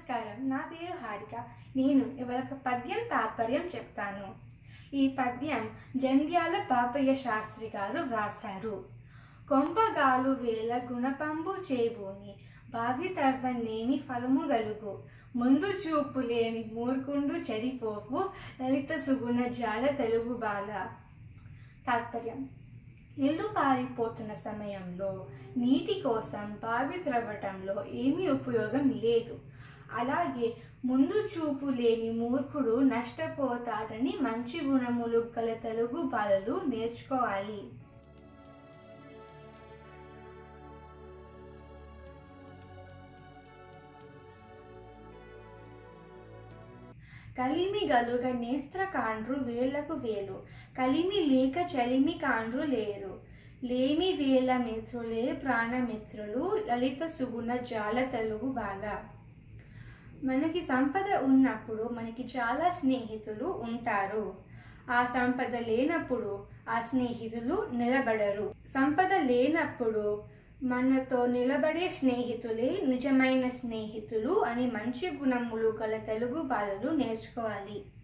నమస్కారం నా పేరు హారిక నేను ఇవాళ ఒక పద్యం తాత్పర్యం చెప్తాను ఈ పద్యం జంధ్యాల పాపయ్య శాస్త్రి గారు వ్రాసారు కొంపగాలు వేల గుణపంబు చేబూని భావి తర్వన్నేమి ఫలము గలుగు ముందు చూపు లేని మూర్ఖుండు చెడిపోవు లలిత సుగుణ జాల తెలుగు బాల తాత్పర్యం ఇల్లు కారిపోతున్న సమయంలో నీటి కోసం బావి త్రవ్వటంలో ఏమీ ఉపయోగం లేదు అలాగే ముందు చూపు లేని మూర్ఖుడు నష్టపోతాడని మంచి గుణములు గల తెలుగు బాలలు నేర్చుకోవాలి కలిమి గలుగ నేస్త్ర కాండ్రు వేళ్లకు వేలు కలిమి లేక చలిమి కాండ్రు లేరు లేమి వేల మిత్రులే ప్రాణమిత్రులు లలిత సుగుణ జాల తెలుగు బాల మనకి సంపద ఉన్నప్పుడు మనకి చాలా స్నేహితులు ఉంటారు ఆ సంపద లేనప్పుడు ఆ స్నేహితులు నిలబడరు సంపద లేనప్పుడు మనతో నిలబడే స్నేహితులే నిజమైన స్నేహితులు అని మంచి గుణములు గల తెలుగు బాలలు నేర్చుకోవాలి